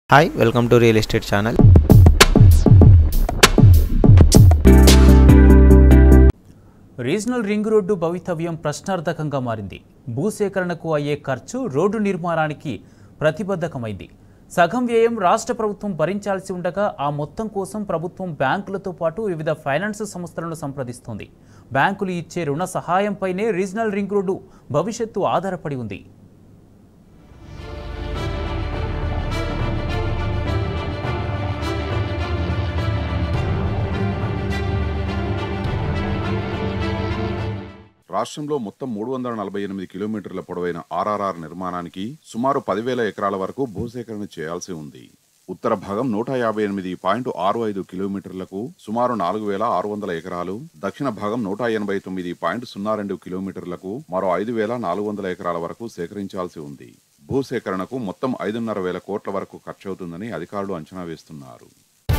hi welcome to real estate channel regional ring road భవితవ్యం ప్రశ్నార్థకంగా మారింది భూసేకరణకు అయ్యే ఖర్చు రోడ్డు నిర్మాణానికి ప్రతిబద్ధకమైంది సగం వ్యయం రాష్ట్ర ప్రభుత్వం భరించాల్సి ఉండగా ఆ మొత్తం కోసం ప్రభుత్వం బ్యాంకులతో పాటు వివిధ ఫైనాన్స్ సంస్థలను సంప్రదిస్తోంది బ్యాంకులు ఇచ్చే రుణ సహాయంపైనే రీజనల్ రింగ్ రోడ్డు భవిష్యత్తు ఆధారపడి ఉంది రాష్ట్రంలో మొత్తం మూడు వందల నలభై ఎనిమిది కిలోమీటర్ల పొడవైన ఆర్ఆర్ఆర్ నిర్మాణానికి సుమారు పదివేల ఎకరాల వరకు భూసేకరణ చేయాల్సి ఉంది ఉత్తర భాగం నూట యాభై ఎనిమిది పాయింట్ ఆరు ఐదు కిలోమీటర్లకు సుమారు నాలుగు వేల ఆరు వందల ఎకరాలు దక్షిణ భాగం నూట ఎనభై తొమ్మిది పాయింట్ సున్నా రెండు కిలోమీటర్లకు మరో ఐదు వేల నాలుగు వందల ఎకరాల వరకు సేకరించాల్సి ఉంది భూసేకరణకు మొత్తం ఐదున్నర వేల కోట్ల వరకు ఖర్చవుతుందని అధికారులు అంచనా వేస్తున్నారు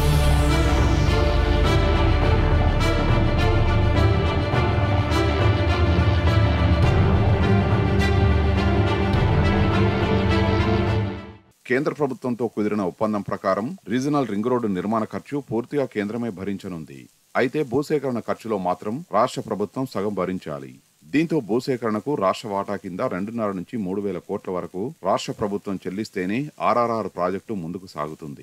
కేంద్ర ప్రభుత్వంతో కుదిరిన ఒప్పందం ప్రకారం రీజనల్ రింగ్ రోడ్డు నిర్మాణ ఖర్చు పూర్తిగా కేంద్రమే భరించనుంది అయితే భూసేకరణ ఖర్చులో మాత్రం రాష్ట్ర ప్రభుత్వం సగం భరించాలి దీంతో భూసేకరణకు రాష్ట్ర వాటా కింద రెండున్నర నుంచి మూడు వేల కోట్ల వరకు రాష్ట్ర ప్రభుత్వం చెల్లిస్తేనే ఆర్ఆర్ఆర్ ప్రాజెక్టు ముందుకు సాగుతుంది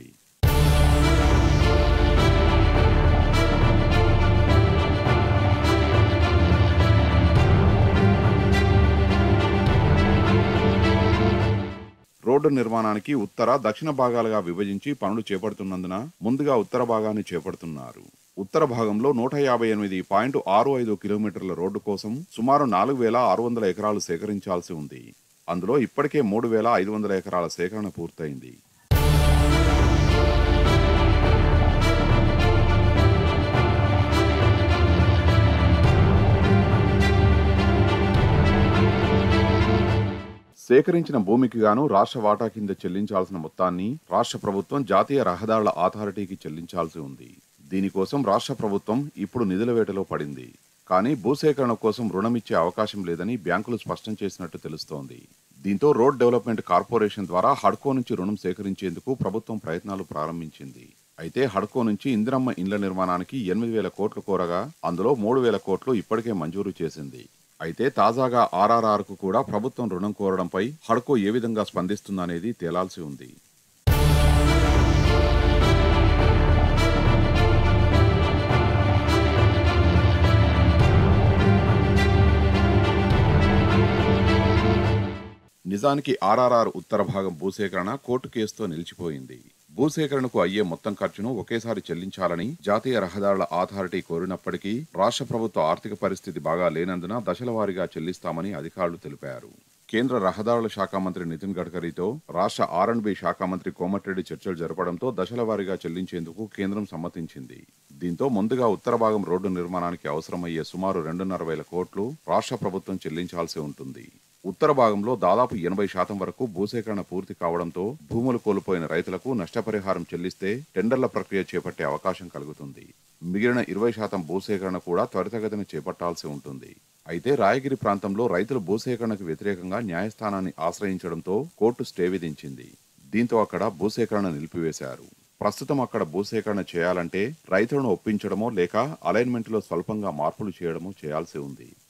రోడ్డు నిర్మాణానికి ఉత్తర దక్షిణ భాగాలుగా విభజించి పనులు చేపడుతున్నందున ముందుగా ఉత్తర భాగాన్ని చేపడుతున్నారు ఉత్తర భాగంలో నూట యాభై ఎనిమిది పాయింట్ ఆరు ఐదు కిలోమీటర్ల రోడ్డు కోసం సుమారు నాలుగు వేల ఆరు వందల ఎకరాలు సేకరించాల్సి ఉంది అందులో ఇప్పటికే మూడు వేల ఐదు వందల ఎకరాల సేకరణ పూర్తయింది సేకరించిన భూమికి గాను రాష్ట్ర వాటా కింద చెల్లించాల్సిన మొత్తాన్ని రాష్ట్ర ప్రభుత్వం జాతీయ రహదారుల అథారిటీకి చెల్లించాల్సి ఉంది దీనికోసం రాష్ట్ర ప్రభుత్వం ఇప్పుడు నిధుల వేటలో పడింది కానీ భూసేకరణ కోసం రుణమిచ్చే అవకాశం లేదని బ్యాంకులు స్పష్టం చేసినట్టు తెలుస్తోంది దీంతో రోడ్ డెవలప్మెంట్ కార్పొరేషన్ ద్వారా హడ్కో నుంచి రుణం సేకరించేందుకు ప్రభుత్వం ప్రయత్నాలు ప్రారంభించింది అయితే హడ్కో నుంచి ఇందిరమ్మ ఇండ్ల నిర్మాణానికి ఎనిమిది వేల కోట్లు కోరగా అందులో మూడు వేల కోట్లు ఇప్పటికే మంజూరు చేసింది అయితే తాజాగా ఆర్ఆర్ఆర్ కు కూడా ప్రభుత్వం రుణం కోరడంపై హడ్కో ఏ విధంగా స్పందిస్తుందనేది తేలాల్సి ఉంది నిజానికి ఆర్ఆర్ఆర్ ఉత్తర భాగం భూసేకరణ కోర్టు కేసుతో నిలిచిపోయింది భూసేకరణకు అయ్యే మొత్తం ఖర్చును ఒకేసారి చెల్లించాలని జాతీయ రహదారుల అథారిటీ కోరినప్పటికీ రాష్ట్ర ప్రభుత్వ ఆర్థిక పరిస్థితి బాగా లేనందున దశలవారీగా చెల్లిస్తామని అధికారులు తెలిపారు కేంద్ర రహదారుల శాఖ మంత్రి నితిన్ గడ్కరీతో రాష్ట్ర ఆర్ అండ్ బి శాఖ మంత్రి కోమటిరెడ్డి చర్చలు జరపడంతో దశలవారీగా చెల్లించేందుకు కేంద్రం సమ్మతించింది దీంతో ముందుగా ఉత్తర భాగం రోడ్డు నిర్మాణానికి అవసరమయ్యే సుమారు రెండున్నర వేల కోట్లు రాష్ట్ర ప్రభుత్వం చెల్లించాల్సి ఉంటుంది ఉత్తర భాగంలో దాదాపు ఎనభై శాతం వరకు భూసేకరణ పూర్తి కావడంతో భూములు కోల్పోయిన రైతులకు నష్టపరిహారం చెల్లిస్తే టెండర్ల ప్రక్రియ చేపట్టే అవకాశం కలుగుతుంది మిగిలిన ఇరవై శాతం భూసేకరణ కూడా త్వరితగతిన చేపట్టాల్సి ఉంటుంది అయితే రాయగిరి ప్రాంతంలో రైతులు భూసేకరణకు వ్యతిరేకంగా న్యాయస్థానాన్ని ఆశ్రయించడంతో కోర్టు స్టే విధించింది దీంతో అక్కడ భూసేకరణ నిలిపివేశారు ప్రస్తుతం అక్కడ భూసేకరణ చేయాలంటే రైతులను ఒప్పించడమో లేక అలైన్మెంట్లో స్వల్పంగా మార్పులు చేయడమో చేయాల్సి ఉంది